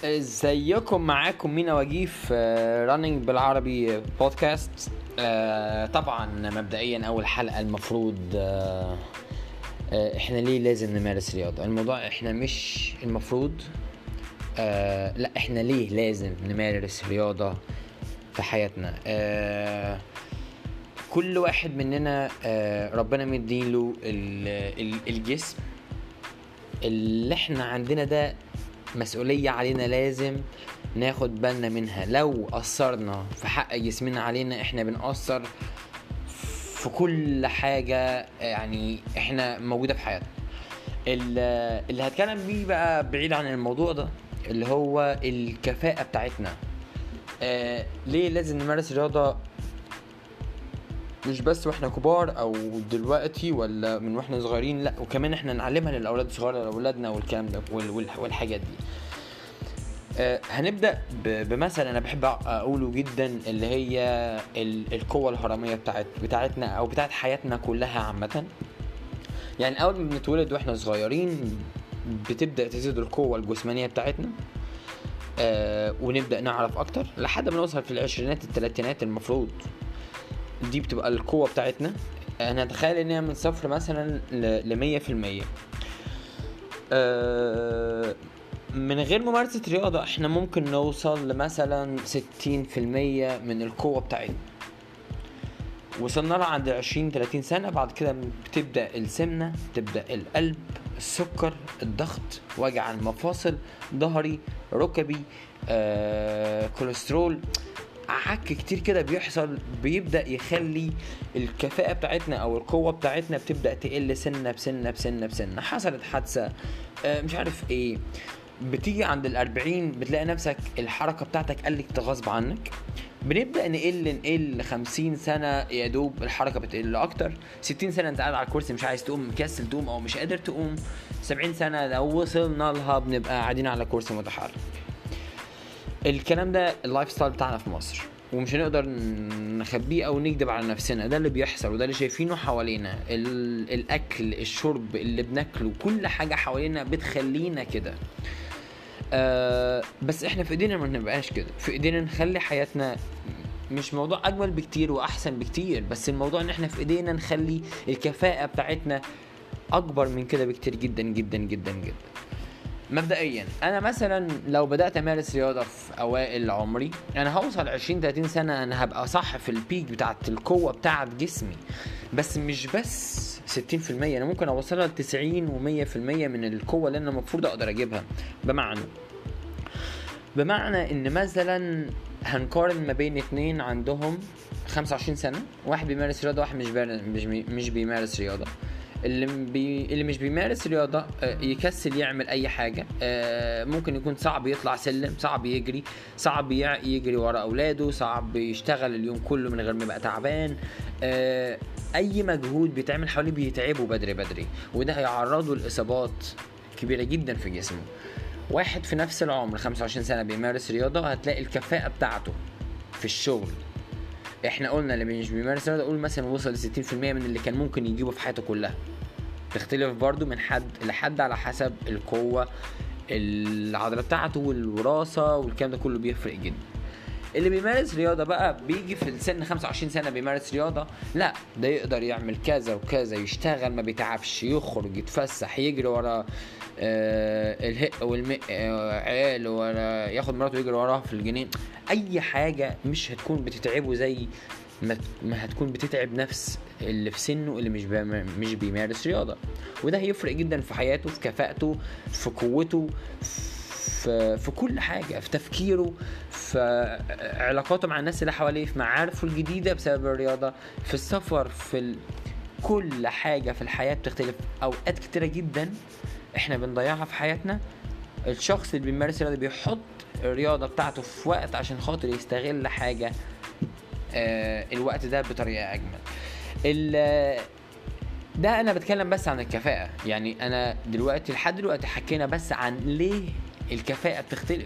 ازيكم معاكم مينا وجيف راننج بالعربي بودكاست آه، طبعا مبدئيا اول حلقه المفروض آه، آه، احنا ليه لازم نمارس رياضه الموضوع احنا مش المفروض آه، لا احنا ليه لازم نمارس رياضه في حياتنا آه، كل واحد مننا آه، ربنا مديله ال- ال- الجسم اللي احنا عندنا ده مسؤولية علينا لازم ناخد بالنا منها لو قصرنا في حق جسمنا علينا احنا بنقصر في كل حاجة يعني احنا موجودة في حياتنا ال- اللي هتكلم بيه بقى بعيد عن الموضوع ده اللي هو الكفاءة بتاعتنا آه ليه لازم نمارس رياضة مش بس واحنا كبار او دلوقتي ولا من واحنا صغيرين لا وكمان احنا نعلمها للاولاد الصغار لاولادنا والكلام ده وال- وال- والحاجات دي آه، هنبدا ب- بمثل انا بحب اقوله جدا اللي هي ال- القوه الهرميه بتاعت بتاعتنا او بتاعت حياتنا كلها عامه يعني اول ما بنتولد واحنا صغيرين بتبدا تزيد القوه الجسمانيه بتاعتنا آه ونبدا نعرف اكتر لحد ما نوصل في العشرينات الثلاثينات المفروض دي بتبقى القوة بتاعتنا انا اتخيل ان هي من صفر مثلا ل 100 في المية آه، من غير ممارسة رياضة احنا ممكن نوصل لمثلا 60 في المية من القوة بتاعتنا وصلنا لها عند 20 30 سنة بعد كده بتبدأ السمنة تبدأ القلب السكر الضغط وجع المفاصل ظهري ركبي آه، كوليسترول عك كتير كده بيحصل بيبدا يخلي الكفاءه بتاعتنا او القوه بتاعتنا بتبدا تقل سنه بسنه بسنه بسنه حصلت حادثه آه، مش عارف ايه بتيجي عند الأربعين بتلاقي نفسك الحركة بتاعتك قلت غصب عنك بنبدأ نقل نقل خمسين سنة يا دوب الحركة بتقل أكتر ستين سنة أنت قاعد على الكرسي مش عايز تقوم مكسل تقوم أو مش قادر تقوم سبعين سنة لو وصلنا لها بنبقى قاعدين على كرسي متحرك الكلام ده اللايف ستايل بتاعنا في مصر ومش هنقدر نخبيه او نكذب على نفسنا ده اللي بيحصل وده اللي شايفينه حوالينا ال- الاكل الشرب اللي بناكله كل حاجه حوالينا بتخلينا كده آه بس احنا في ايدينا ما نبقاش كده في ايدينا نخلي حياتنا مش موضوع اجمل بكتير واحسن بكتير بس الموضوع ان احنا في ايدينا نخلي الكفاءه بتاعتنا اكبر من كده بكتير جدا جدا جدا جدا مبدئيا انا مثلا لو بدات امارس رياضه في اوائل عمري انا هوصل 20 30 سنه انا هبقى صح في البيك بتاعت القوه بتاعت جسمي بس مش بس 60% انا ممكن اوصلها ل 90 و100% من القوه اللي انا المفروض اقدر اجيبها بمعنى بمعنى ان مثلا هنقارن ما بين اتنين عندهم 25 سنه واحد بيمارس رياضه واحد مش بيمارس مش, بي مش بيمارس رياضه اللي بي... اللي مش بيمارس رياضه آه، يكسل يعمل اي حاجه آه، ممكن يكون صعب يطلع سلم صعب يجري صعب يع- يجري ورا اولاده صعب يشتغل اليوم كله من غير ما يبقى تعبان آه، اي مجهود بيتعمل حواليه بيتعبه بدري بدري وده هيعرضه لاصابات كبيره جدا في جسمه واحد في نفس العمر 25 سنه بيمارس رياضه هتلاقي الكفاءه بتاعته في الشغل احنا قلنا اللي مش بيمارس رياضه قول مثلا وصل ل 60% من اللي كان ممكن يجيبه في حياته كلها تختلف برضو من حد لحد على حسب القوة العضلة بتاعته والوراثة والكلام ده كله بيفرق جدا اللي بيمارس رياضة بقى بيجي في السن 25 سنة بيمارس رياضة لا ده يقدر يعمل كذا وكذا يشتغل ما بيتعبش يخرج يتفسح يجري ورا آه الهق والمق آه عيال ورا ياخد مراته يجري وراها في الجنين اي حاجة مش هتكون بتتعبه زي ما ما هتكون بتتعب نفس اللي في سنه اللي مش بيم- مش بيمارس رياضه وده هيفرق جدا في حياته في كفاءته في قوته في في كل حاجه في تفكيره في علاقاته مع الناس اللي حواليه في معارفه الجديده بسبب الرياضه في السفر في ال... كل حاجه في الحياه بتختلف اوقات كتيره جدا احنا بنضيعها في حياتنا الشخص اللي بيمارس الرياضه بيحط الرياضه بتاعته في وقت عشان خاطر يستغل حاجه آه، الوقت ده بطريقه اجمل ال- ده انا بتكلم بس عن الكفاءه يعني انا دلوقتي لحد دلوقتي حكينا بس عن ليه الكفاءه بتختلف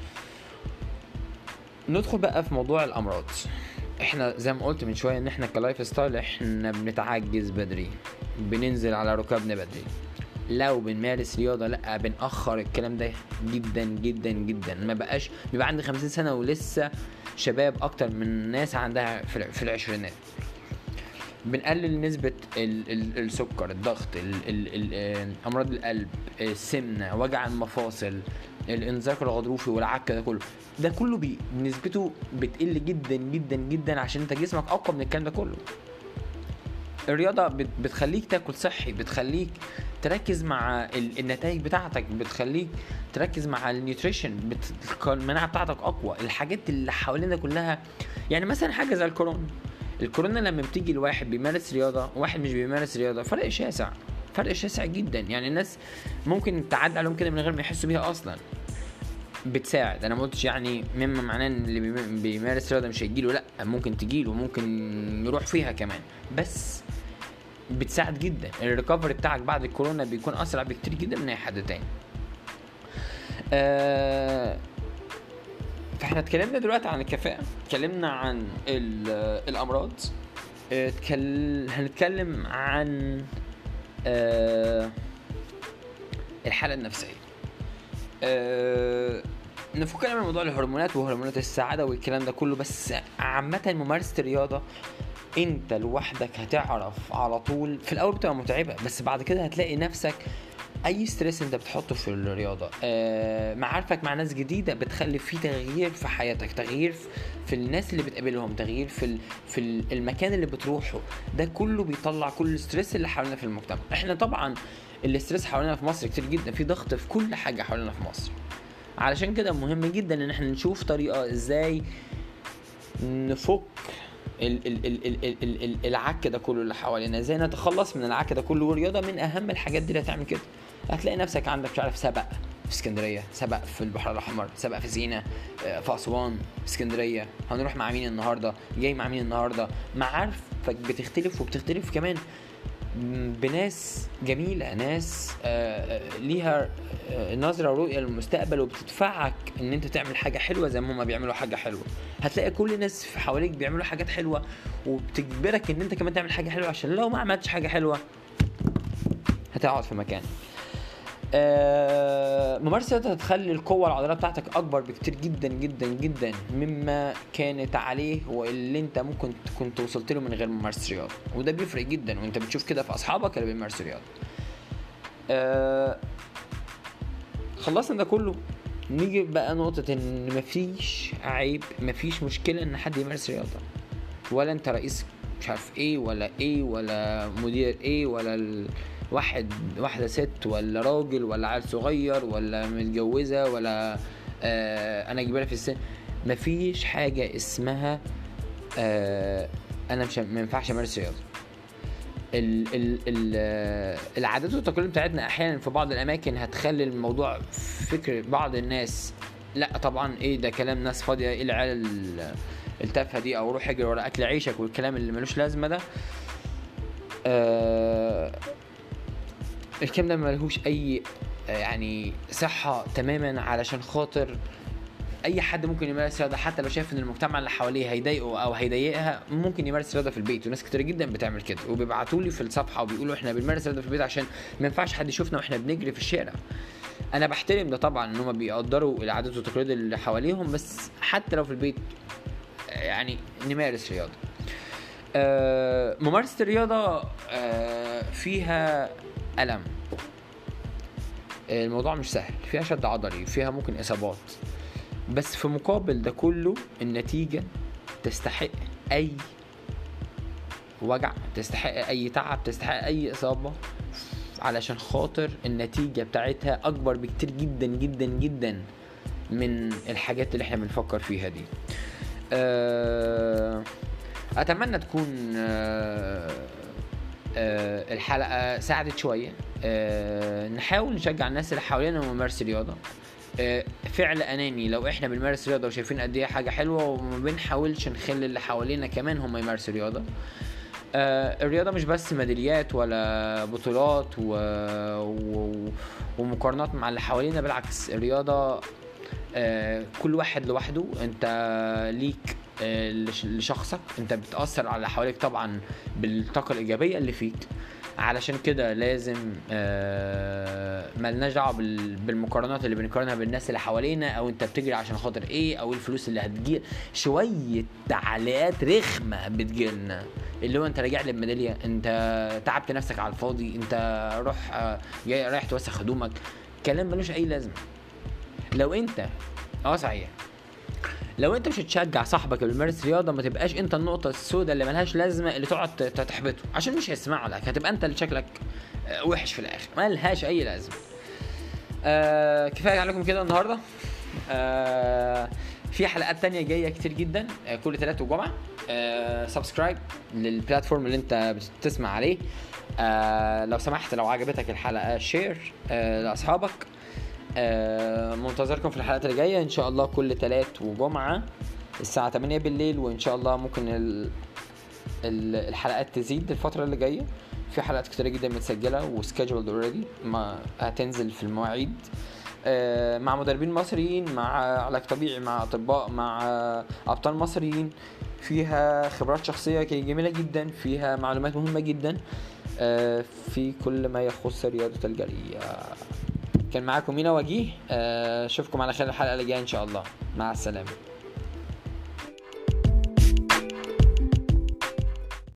ندخل بقى في موضوع الامراض احنا زي ما قلت من شويه ان احنا كلايف ستايل احنا بنتعجز بدري بننزل على ركابنا بدري لو بنمارس رياضه لا بنأخر الكلام ده جدا جدا جدا ما بقاش بيبقى عندي 50 سنه ولسه شباب اكتر من ناس عندها في في العشرينات بنقلل نسبة ال- ال- السكر الضغط ال- ال- ال- آه، أمراض القلب السمنة وجع المفاصل الانزلاق الغضروفي والعك ده كله ده كله بي نسبته بتقل جدا جدا جدا عشان انت جسمك اقوى من الكلام ده كله الرياضة بت- بتخليك تاكل صحي بتخليك تركز مع ال- النتائج بتاعتك بتخليك تركز مع النيوتريشن بت... المناعة بتاعتك أقوى الحاجات اللي حوالينا كلها يعني مثلا حاجة زي الكورونا الكورونا لما بتيجي الواحد بيمارس رياضة واحد مش بيمارس رياضة فرق شاسع فرق شاسع جدا يعني الناس ممكن تعدي عليهم كده من غير ما يحسوا بيها أصلا بتساعد انا ما قلتش يعني مما معناه ان اللي بيم- بيمارس رياضه مش هيجيله لا ممكن تجيله ممكن يروح فيها كمان بس بتساعد جدا الريكفري بتاعك بعد الكورونا بيكون اسرع بكتير جدا من اي حد تاني آه فاحنا اتكلمنا دلوقتي عن الكفاءة اتكلمنا عن ال- الامراض آه، اتكل... هنتكلم عن آه الحالة النفسية آه نفكنا من موضوع الهرمونات وهرمونات السعادة والكلام ده كله بس عامة ممارسة الرياضة انت لوحدك هتعرف على طول في الاول بتبقى متعبة بس بعد كده هتلاقي نفسك اي ستريس انت بتحطه في الرياضة آه معارفك مع ناس جديدة بتخلي في تغيير في حياتك تغيير في- في الناس اللي بتقابلهم تغيير في ال- في ال- المكان اللي بتروحه ده كله بيطلع كل الستريس اللي حوالينا في المجتمع احنا طبعا الاستريس حوالينا في مصر كتير جدا في ضغط في كل حاجة حوالينا في مصر علشان كده مهم جدا ان احنا نشوف طريقة ازاي نفك ال ال ال ال ال ال ال العك ده كله اللي حوالينا ازاي نتخلص من العك ده كله والرياضه من اهم الحاجات دي اللي هتعمل كده هتلاقي نفسك عندك مش عارف سبق في اسكندريه سبق في البحر الاحمر سبق في سينا آه، في اسوان في اسكندريه هنروح مع مين النهارده جاي مع مين النهارده معارفك بتختلف وبتختلف كمان بناس جميلة ناس آه، آه، ليها آه، نظرة ورؤية للمستقبل وبتدفعك ان انت تعمل حاجة حلوة زي ما هما بيعملوا حاجة حلوة هتلاقي كل الناس في حواليك بيعملوا حاجات حلوة وبتجبرك ان انت كمان تعمل حاجة حلوة عشان لو ما عملتش حاجة حلوة هتقعد في مكانك آه، ممارسة الرياضة هتخلي القوة العضلية بتاعتك أكبر بكتير جدا جدا جدا مما كانت عليه واللي أنت ممكن كنت وصلت له من غير ممارسة رياضة وده بيفرق جدا وأنت بتشوف كده في أصحابك اللي بيمارسوا رياضة. آه، خلصنا ده كله نيجي بقى نقطة إن مفيش عيب مفيش مشكلة إن حد يمارس رياضة ولا أنت رئيس مش عارف إيه ولا إيه ولا مدير إيه ولا ال... واحد واحدة ست ولا راجل ولا عيل صغير ولا متجوزة ولا آه أنا كبيرة في السن مفيش حاجة اسمها آه أنا مش ما ينفعش أمارس رياضة ال ال ال آه، العادات والتقاليد بتاعتنا احيانا في بعض الاماكن هتخلي الموضوع فكر بعض الناس لا طبعا ايه ده كلام ناس فاضيه ايه العيال ال- التافهه دي او روح اجري ورا اكل عيشك والكلام اللي ملوش لازمه ده آه الكلام ده ملهوش اي آه، يعني صحه تماما علشان خاطر اي حد ممكن يمارس رياضه حتى لو شايف ان المجتمع اللي حواليه هيضايقه او هيضايقها ممكن يمارس رياضه في البيت وناس كتير جدا بتعمل كده وبيبعتوا لي في الصفحه وبيقولوا احنا بنمارس رياضه في البيت عشان ما ينفعش حد يشوفنا واحنا بنجري في الشارع انا بحترم ده طبعا ان هم بيقدروا العادات والتقاليد اللي حواليهم بس حتى لو في البيت آه، يعني نمارس رياضه آه، ممارسه الرياضه آه، فيها الم الموضوع مش سهل فيها شد عضلي فيها ممكن اصابات بس في مقابل ده كله النتيجة تستحق أي وجع تستحق أي تعب تستحق أي إصابة علشان خاطر النتيجة بتاعتها أكبر بكتير جدا جدا جدا من الحاجات اللي احنا بنفكر فيها دي أه أتمنى تكون أه أه الحلقة ساعدت شوية أه نحاول نشجع الناس اللي حوالينا ممارسة رياضة آه، فعل اناني لو احنا بنمارس رياضه وشايفين قد ايه حاجه حلوه وما بنحاولش نخلي اللي حوالينا كمان هم يمارسوا رياضه آه، الرياضه مش بس ميداليات ولا بطولات و... و... ومقارنات مع اللي حوالينا بالعكس الرياضه آه، كل واحد لوحده انت ليك آه، لش- لشخصك انت بتاثر على اللي حواليك طبعا بالطاقه الايجابيه اللي فيك علشان كده لازم آه ملناش دعوه بال- بالمقارنات اللي بنقارنها بالناس اللي حوالينا او انت بتجري عشان خاطر ايه او إيه الفلوس اللي هتجي شويه تعليقات رخمه بتجيلنا اللي هو انت راجع لي بميداليه انت تعبت نفسك على الفاضي انت روح آه، جاي رايح توسخ هدومك كلام ملوش اي لازمه لو انت اه صحيح لو انت مش هتشجع صاحبك اللي بيمارس رياضه ما تبقاش انت النقطه السوداء اللي ملهاش لازمه اللي تقعد ت- تحبطه عشان مش هيسمع لك هتبقى انت اللي شكلك آه، وحش في الاخر ملهاش اي لازمه آه كفايه عليكم كده النهارده آه في حلقات تانية جاية كتير جدا آه كل تلات وجمعة آه سبسكرايب للبلاتفورم اللي انت بتسمع عليه آه لو سمحت لو عجبتك الحلقة شير آه لأصحابك آه منتظركم في الحلقات اللي جاية ان شاء الله كل تلات وجمعة الساعة 8 بالليل وان شاء الله ممكن ال... ال- الحلقات تزيد الفترة اللي جاية في حلقات كتيرة جدا متسجلة وسكيدجولد اوريدي ما هتنزل في المواعيد آه، مع مدربين مصريين مع علاج طبيعي مع اطباء مع آه، ابطال مصريين فيها خبرات شخصيه جميله جدا فيها معلومات مهمه جدا آه، في كل ما يخص رياضه الجري آه، كان معاكم مينا وجيه آه، اشوفكم على خير الحلقه اللي جايه ان شاء الله مع السلامه